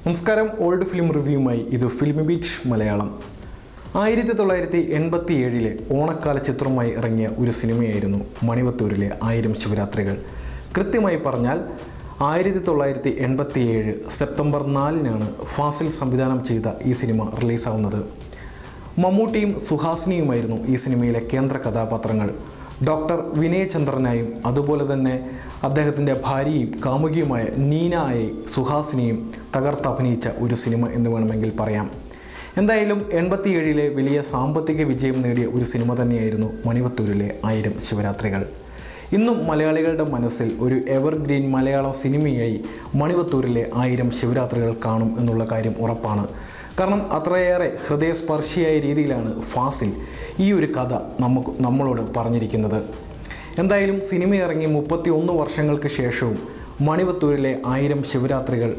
നമസ്കാരം old film റിവ്യൂമായി ഇത് film beat Malayalam ആയിരത്തി തൊള്ളായിരത്തി എൺപത്തി ഏഴിലെ ഓണക്കാല ചിത്രമായി ഇറങ്ങിയ ഒരു സിനിമയായിരുന്നു മണിവത്തൂരിലെ ആയിരം ശിവരാത്രികൾ കൃത്യമായി പറഞ്ഞാൽ ആയിരത്തി തൊള്ളായിരത്തി എൺപത്തി ഏഴ് സെപ്റ്റംബർ നാലിനാണ് ഫാസിൽ സംവിധാനം ചെയ്ത ഈ സിനിമ റിലീസാവുന്നത് മമ്മൂട്ടിയും സുഹാസിനിയുമായിരുന്നു ഈ സിനിമയിലെ കേന്ദ്ര കഥാപാത്രങ്ങൾ ഡോക്ടർ വിനയചന്ദ്രനായും അതുപോലെ തന്നെ അദ്ദേഹത്തിൻ്റെ ഭാര്യയും കാമുകിയുമായ നീനായി സുഹാസിനിയും തകർത്തഭിനയിച്ച ഒരു സിനിമ എന്ന് വേണമെങ്കിൽ പറയാം എന്തായാലും എൺപത്തിയേഴിലെ വലിയ സാമ്പത്തിക വിജയം നേടിയ ഒരു സിനിമ തന്നെയായിരുന്നു മണിവത്തൂരിലെ ആയിരം ശിവരാത്രികൾ ഇന്നും മലയാളികളുടെ മനസ്സിൽ ഒരു എവർഗ്രീൻ മലയാളം സിനിമയായി മണിവത്തൂരിലെ ആയിരം ശിവരാത്രികൾ കാണും എന്നുള്ള കാര്യം ഉറപ്പാണ് കാരണം അത്രയേറെ ഹൃദയസ്പർശിയായ രീതിയിലാണ് ഫാസിൽ ഈ ഒരു കഥ നമുക്ക് നമ്മളോട് പറഞ്ഞിരിക്കുന്നത് എന്തായാലും സിനിമ ഇറങ്ങി മുപ്പത്തി ഒന്ന് വർഷങ്ങൾക്ക് ശേഷവും മണിവത്തൂരിലെ ആയിരം ശിവരാത്രികൾ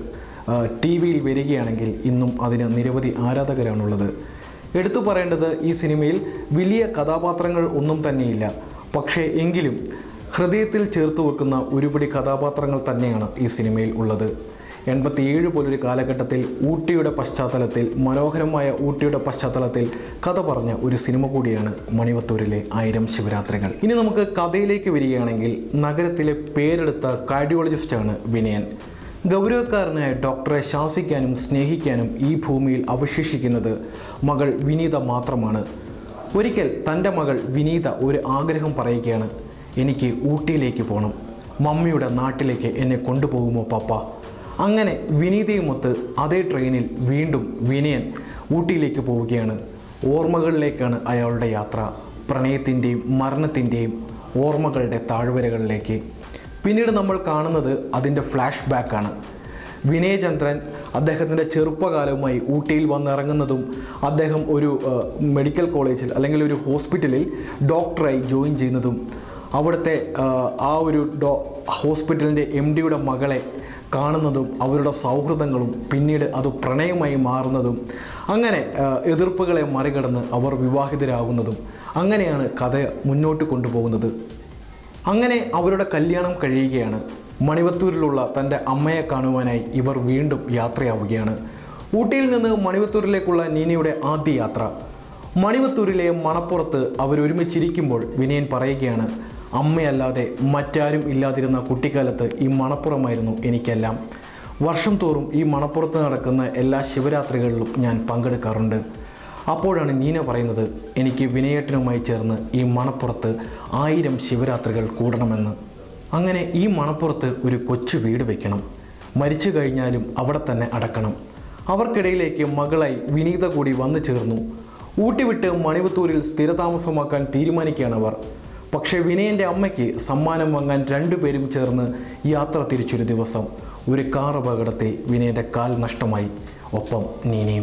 ടി വിയിൽ വരികയാണെങ്കിൽ ഇന്നും അതിന് നിരവധി ആരാധകരാണുള്ളത് എടുത്തു പറയേണ്ടത് ഈ സിനിമയിൽ വലിയ കഥാപാത്രങ്ങൾ ഒന്നും തന്നെയില്ല പക്ഷേ എങ്കിലും ഹൃദയത്തിൽ ചേർത്ത് വെക്കുന്ന ഒരുപിടി കഥാപാത്രങ്ങൾ തന്നെയാണ് ഈ സിനിമയിൽ ഉള്ളത് എൺപത്തിയേഴ് പോലൊരു കാലഘട്ടത്തിൽ ഊട്ടിയുടെ പശ്ചാത്തലത്തിൽ മനോഹരമായ ഊട്ടിയുടെ പശ്ചാത്തലത്തിൽ കഥ പറഞ്ഞ ഒരു സിനിമ കൂടിയാണ് മണിവത്തൂരിലെ ആയിരം ശിവരാത്രികൾ ഇനി നമുക്ക് കഥയിലേക്ക് വരികയാണെങ്കിൽ നഗരത്തിലെ പേരെടുത്ത കാർഡിയോളജിസ്റ്റാണ് വിനയൻ ഗൗരവക്കാരനായ ഡോക്ടറെ ശാസിക്കാനും സ്നേഹിക്കാനും ഈ ഭൂമിയിൽ അവശേഷിക്കുന്നത് മകൾ വിനീത മാത്രമാണ് ഒരിക്കൽ തൻ്റെ മകൾ വിനീത ഒരു ആഗ്രഹം പറയുകയാണ് എനിക്ക് ഊട്ടിയിലേക്ക് പോകണം മമ്മിയുടെ നാട്ടിലേക്ക് എന്നെ കൊണ്ടുപോകുമോ പപ്പ അങ്ങനെ വിനീതയുമൊത്ത് അതേ ട്രെയിനിൽ വീണ്ടും വിനയൻ ഊട്ടിയിലേക്ക് പോവുകയാണ് ഓർമ്മകളിലേക്കാണ് അയാളുടെ യാത്ര പ്രണയത്തിൻ്റെയും മരണത്തിൻ്റെയും ഓർമ്മകളുടെ താഴ്വരകളിലേക്ക് പിന്നീട് നമ്മൾ കാണുന്നത് അതിൻ്റെ ഫ്ലാഷ് ബാക്കാണ് വിനയചന്ദ്രൻ അദ്ദേഹത്തിൻ്റെ ചെറുപ്പകാലവുമായി ഊട്ടിയിൽ വന്നിറങ്ങുന്നതും അദ്ദേഹം ഒരു ഏഹ്, മെഡിക്കൽ കോളേജിൽ അല്ലെങ്കിൽ ഒരു ഹോസ്പിറ്റലിൽ ഡോക്ടറായി ജോയിൻ ചെയ്യുന്നതും അവിടുത്തെ ഏഹ്, ആ ഒരു ഡോ ഹോസ്പിറ്റലിൻ്റെ എം ഡിയുടെ മകളെ കാണുന്നതും അവരുടെ സൗഹൃദങ്ങളും പിന്നീട് അത് പ്രണയമായി മാറുന്നതും അങ്ങനെ ഏഹ്, എതിർപ്പുകളെ മറികടന്ന് അവർ വിവാഹിതരാകുന്നതും അങ്ങനെയാണ് കഥ മുന്നോട്ട് കൊണ്ടുപോകുന്നത് അങ്ങനെ അവരുടെ കല്യാണം കഴിയുകയാണ് മണിവത്തൂരിലുള്ള തൻ്റെ അമ്മയെ കാണുവാനായി ഇവർ വീണ്ടും യാത്രയാവുകയാണ് ഊട്ടിയിൽ നിന്ന് മണിവത്തൂരിലേക്കുള്ള നീനയുടെ ആദ്യ യാത്ര മണിവത്തൂരിലെ മണപ്പുറത്ത് അവരൊരുമിച്ചിരിക്കുമ്പോൾ വിനയൻ പറയുകയാണ് അമ്മയല്ലാതെ മറ്റാരും ഇല്ലാതിരുന്ന കുട്ടിക്കാലത്ത് ഈ മണപ്പുറമായിരുന്നു എനിക്കെല്ലാം വർഷം തോറും ഈ മണപ്പുറത്ത് നടക്കുന്ന എല്ലാ ശിവരാത്രികളിലും ഞാൻ പങ്കെടുക്കാറുണ്ട് അപ്പോഴാണ് നീന പറയുന്നത് എനിക്ക് വിനയേട്ടനുമായി ചേർന്ന് ഈ മണപ്പുറത്ത് ആയിരം ശിവരാത്രികൾ കൂടണമെന്ന് അങ്ങനെ ഈ മണപ്പുറത്ത് ഒരു കൊച്ചു വീട് വെക്കണം മരിച്ചു കഴിഞ്ഞാലും അവിടെ തന്നെ അടക്കണം അവർക്കിടയിലേക്ക് മകളായി വിനീത കൂടി വന്നു ചേർന്നു ഊട്ടി വിട്ട് മണിവത്തൂരിൽ സ്ഥിരതാമസമാക്കാൻ തീരുമാനിക്കുകയാണ് അവർ പക്ഷേ വിനയൻ്റെ അമ്മയ്ക്ക് സമ്മാനം വാങ്ങാൻ രണ്ടുപേരും ചേർന്ന് യാത്ര തിരിച്ചൊരു ദിവസം ഒരു കാർ അപകടത്തിൽ വിനയൻ്റെ കാൽ നഷ്ടമായി ഒപ്പം നീനയും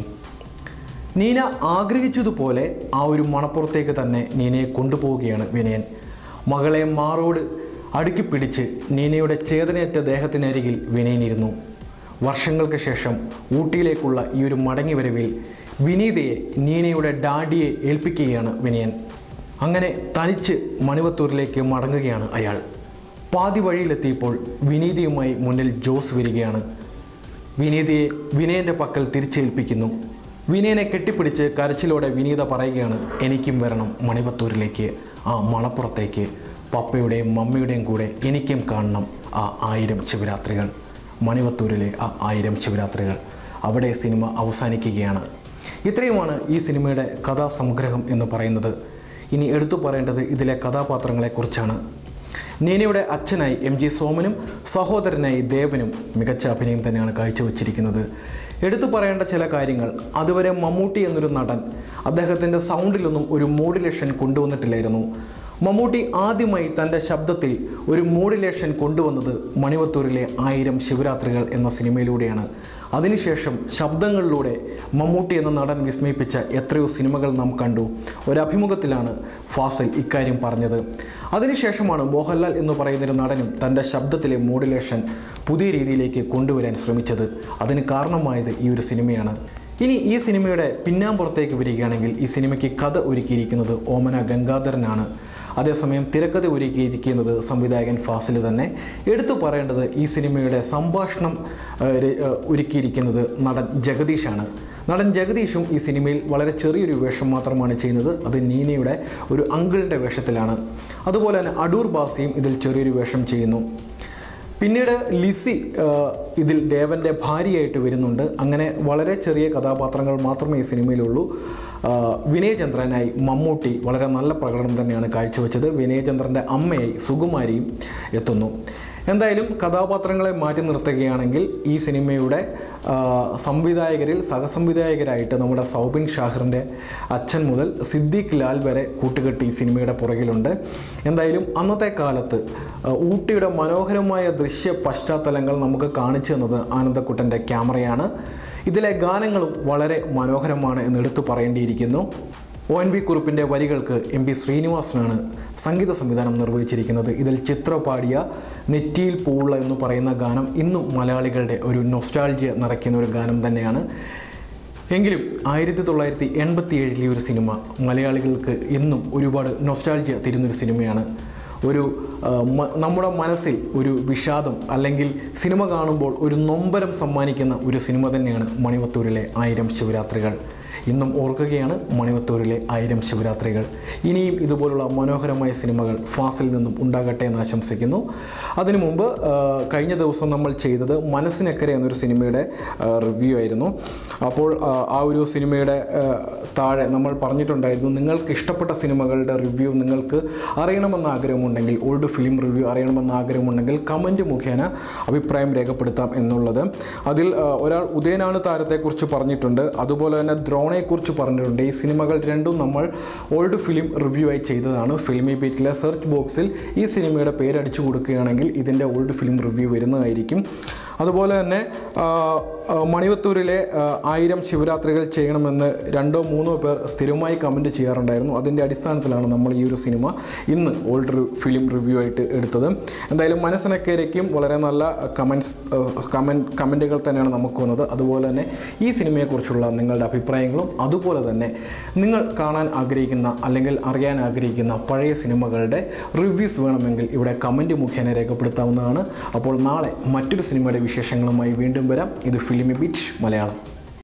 നീന ആഗ്രഹിച്ചതുപോലെ ആ ഒരു മണപ്പുറത്തേക്ക് തന്നെ നീനയെ കൊണ്ടുപോവുകയാണ് വിനയൻ മകളെ മാറോട് അടുക്കി പിടിച്ച് നീനയുടെ ചേതനയറ്റ ദേഹത്തിനരികിൽ വിനയനിരുന്നു വർഷങ്ങൾക്ക് ശേഷം ഊട്ടിയിലേക്കുള്ള ഈ ഒരു മടങ്ങിവരവിൽ വിനീതയെ നീനയുടെ ഡാഡിയെ ഏൽപ്പിക്കുകയാണ് വിനയൻ അങ്ങനെ തനിച്ച് മണിവത്തൂരിലേക്ക് മടങ്ങുകയാണ് അയാൾ പാതി വഴിയിലെത്തിയപ്പോൾ വിനീതയുമായി മുന്നിൽ ജോസ് വരികയാണ് വിനീതയെ വിനയൻ്റെ പക്കൽ തിരിച്ചേൽപ്പിക്കുന്നു വിനയനെ കെട്ടിപ്പിടിച്ച് കരച്ചിലോടെ വിനീത പറയുകയാണ് എനിക്കും വരണം മണിവത്തൂരിലേക്ക് ആ മണപ്പുറത്തേക്ക് പപ്പയുടെയും മമ്മിയുടെയും കൂടെ എനിക്കും കാണണം ആ ആയിരം ശിവരാത്രികൾ മണിവത്തൂരിലെ ആ ആയിരം ശിവരാത്രികൾ അവിടെ സിനിമ അവസാനിക്കുകയാണ് ഇത്രയുമാണ് ഈ സിനിമയുടെ കഥാസംഗ്രഹം എന്ന് പറയുന്നത് ഇനി എടുത്തു പറയേണ്ടത് ഇതിലെ കഥാപാത്രങ്ങളെക്കുറിച്ചാണ് നീനയുടെ അച്ഛനായി എം ജി സോമനും സഹോദരനായി ദേവനും മികച്ച അഭിനയം തന്നെയാണ് കാഴ്ചവെച്ചിരിക്കുന്നത് എടുത്തു പറയേണ്ട ചില കാര്യങ്ങൾ അതുവരെ മമ്മൂട്ടി എന്നൊരു നടൻ അദ്ദേഹത്തിൻ്റെ സൗണ്ടിലൊന്നും ഒരു മോഡുലേഷൻ കൊണ്ടുവന്നിട്ടില്ലായിരുന്നു മമ്മൂട്ടി ആദ്യമായി തൻ്റെ ശബ്ദത്തിൽ ഒരു മോഡുലേഷൻ കൊണ്ടുവന്നത് മണിവത്തൂരിലെ ആയിരം ശിവരാത്രികൾ എന്ന സിനിമയിലൂടെയാണ് അതിനുശേഷം ശബ്ദങ്ങളിലൂടെ മമ്മൂട്ടി എന്ന നടൻ വിസ്മയിപ്പിച്ച എത്രയോ സിനിമകൾ നാം കണ്ടു ഒരഭിമുഖത്തിലാണ് ഫാസിൽ ഇക്കാര്യം പറഞ്ഞത് അതിനുശേഷമാണ് മോഹൻലാൽ എന്ന് പറയുന്നൊരു നടനും തൻ്റെ ശബ്ദത്തിലെ മോഡുലേഷൻ പുതിയ രീതിയിലേക്ക് കൊണ്ടുവരാൻ ശ്രമിച്ചത് അതിന് കാരണമായത് ഈ ഒരു സിനിമയാണ് ഇനി ഈ സിനിമയുടെ പിന്നാമ്പുറത്തേക്ക് വരികയാണെങ്കിൽ ഈ സിനിമയ്ക്ക് കഥ ഒരുക്കിയിരിക്കുന്നത് ഓമന ഗംഗാധരനാണ് അതേസമയം തിരക്കഥ ഒരുക്കിയിരിക്കുന്നത് സംവിധായകൻ ഫാസിൽ തന്നെ എടുത്തു പറയേണ്ടത് ഈ സിനിമയുടെ സംഭാഷണം ആ, ര- ആ, ഒരുക്കിയിരിക്കുന്നത് നടൻ ജഗദീഷാണ് നടൻ ജഗദീഷും ഈ സിനിമയിൽ വളരെ ചെറിയൊരു വേഷം മാത്രമാണ് ചെയ്യുന്നത് അത് നീനയുടെ ഒരു അങ്കിളിൻ്റെ വേഷത്തിലാണ് അതുപോലെ തന്നെ അടൂർ ബാസിയും ഇതിൽ ചെറിയൊരു വേഷം ചെയ്യുന്നു പിന്നീട് ലിസി ആ, ഇതിൽ ദേവൻ്റെ ഭാര്യയായിട്ട് വരുന്നുണ്ട് അങ്ങനെ വളരെ ചെറിയ കഥാപാത്രങ്ങൾ മാത്രമേ ഈ സിനിമയിലുള്ളൂ ആ, വിനയചന്ദ്രനായി മമ്മൂട്ടി വളരെ നല്ല പ്രകടനം തന്നെയാണ് കാഴ്ചവെച്ചത് വിനയചന്ദ്രൻ്റെ അമ്മയായി സുകുമാരിയും എത്തുന്നു എന്തായാലും കഥാപാത്രങ്ങളെ മാറ്റി നിർത്തുകയാണെങ്കിൽ ഈ സിനിമയുടെ ആ, സംവിധായകരിൽ സഹസംവിധായകരായിട്ട് നമ്മുടെ സൗബിൻ ഷാഹിറിൻ്റെ അച്ഛൻ മുതൽ സിദ്ദീഖ് ലാൽ വരെ കൂട്ടുകെട്ടി ഈ സിനിമയുടെ പുറകിലുണ്ട് എന്തായാലും അന്നത്തെ കാലത്ത് ആ, ഊട്ടിയുടെ മനോഹരമായ ദൃശ്യ പശ്ചാത്തലങ്ങൾ നമുക്ക് കാണിച്ചു തന്നത് ആനന്ദക്കുട്ടൻ്റെ ക്യാമറയാണ് ഇതിലെ ഗാനങ്ങളും വളരെ മനോഹരമാണ് എന്ന് എടുത്തു പറയേണ്ടിയിരിക്കുന്നു ഒ എൻ വി കുറുപ്പിൻ്റെ വരികൾക്ക് എം പി ശ്രീനിവാസനാണ് സംഗീത സംവിധാനം നിർവഹിച്ചിരിക്കുന്നത് ഇതിൽ ചിത്ര പാടിയ നെറ്റിയിൽ പൂള്ള എന്ന് പറയുന്ന ഗാനം ഇന്നും മലയാളികളുടെ ഒരു നൊസ്റ്റാൾജിയ നിറയ്ക്കുന്ന ഒരു ഗാനം തന്നെയാണ് എങ്കിലും ആയിരത്തി തൊള്ളായിരത്തി എൺപത്തി ഏഴിലെ ഒരു സിനിമ മലയാളികൾക്ക് ഇന്നും ഒരുപാട് നൊസ്റ്റാൾജിയ തരുന്നൊരു സിനിമയാണ് ഒരു ആ, മ- നമ്മുടെ മനസ്സിൽ ഒരു വിഷാദം അല്ലെങ്കിൽ സിനിമ കാണുമ്പോൾ ഒരു നൊമ്പരം സമ്മാനിക്കുന്ന ഒരു സിനിമ തന്നെയാണ് മണിവത്തൂരിലെ ആയിരം ശിവരാത്രികൾ ഇന്നും ഓർക്കുകയാണ് മണിവത്തൂരിലെ ആയിരം ശിവരാത്രികൾ ഇനിയും ഇതുപോലുള്ള മനോഹരമായ സിനിമകൾ ഫാസിൽ നിന്നും ഉണ്ടാകട്ടെ എന്ന് ആശംസിക്കുന്നു അതിനു മുമ്പ് ആ, കഴിഞ്ഞ ദിവസം നമ്മൾ ചെയ്തത് മനസ്സിനക്കരെ എന്നൊരു സിനിമയുടെ റിവ്യൂ ആയിരുന്നു അപ്പോൾ ആ, ആ ഒരു സിനിമയുടെ ആ, താഴെ നമ്മൾ പറഞ്ഞിട്ടുണ്ടായിരുന്നു നിങ്ങൾക്ക് ഇഷ്ടപ്പെട്ട സിനിമകളുടെ റിവ്യൂ നിങ്ങൾക്ക് അറിയണമെന്ന ആഗ്രഹമുണ്ടെങ്കിൽ ഓൾഡ് ഫിലിം റിവ്യൂ അറിയണമെന്ന ആഗ്രഹമുണ്ടെങ്കിൽ കമൻറ്റ് മുഖേന അഭിപ്രായം രേഖപ്പെടുത്താം എന്നുള്ളത് അതിൽ ആ, ഒരാൾ ഉദയനാണ് താരത്തെക്കുറിച്ച് പറഞ്ഞിട്ടുണ്ട് അതുപോലെ തന്നെ ദ്രോണയെക്കുറിച്ച് പറഞ്ഞിട്ടുണ്ട് ഈ സിനിമകൾ രണ്ടും നമ്മൾ ഓൾഡ് ഫിലിം റിവ്യൂ ആയി ചെയ്തതാണ് ഫിലിമി ബീറ്റിലെ സെർച്ച് ബോക്സിൽ ഈ സിനിമയുടെ പേരടിച്ചു കൊടുക്കുകയാണെങ്കിൽ ഇതിൻ്റെ ഓൾഡ് ഫിലിം റിവ്യൂ വരുന്നതായിരിക്കും അതുപോലെ തന്നെ ആ, ആ, മണിവത്തൂരിലെ ആ, ആയിരം ശിവരാത്രികൾ ചെയ്യണമെന്ന് രണ്ടോ മൂന്നോ പേർ സ്ഥിരമായി കമൻറ്റ് ചെയ്യാറുണ്ടായിരുന്നു അതിൻ്റെ അടിസ്ഥാനത്തിലാണ് നമ്മൾ ഈ ഒരു സിനിമ ഇന്ന് ഓൾഡ് ഫിലിം റിവ്യൂ ആയിട്ട് എടുത്തത് എന്തായാലും മനസ്സിനക്കേരയ്ക്കും വളരെ നല്ല കമൻസ് കമൻറ്റ് കമൻറ്റുകൾ തന്നെയാണ് നമുക്ക് വന്നത് അതുപോലെ തന്നെ ഈ സിനിമയെക്കുറിച്ചുള്ള നിങ്ങളുടെ അഭിപ്രായങ്ങളും അതുപോലെ തന്നെ നിങ്ങൾ കാണാൻ ആഗ്രഹിക്കുന്ന അല്ലെങ്കിൽ അറിയാൻ ആഗ്രഹിക്കുന്ന പഴയ സിനിമകളുടെ റിവ്യൂസ് വേണമെങ്കിൽ ഇവിടെ കമൻറ്റ് മുഖേന രേഖപ്പെടുത്താവുന്നതാണ് അപ്പോൾ നാളെ മറ്റൊരു സിനിമയുടെ വിശേഷങ്ങളുമായി വീണ്ടും വരാം ഇത് ഫിലിമി ബീച്ച് മലയാളം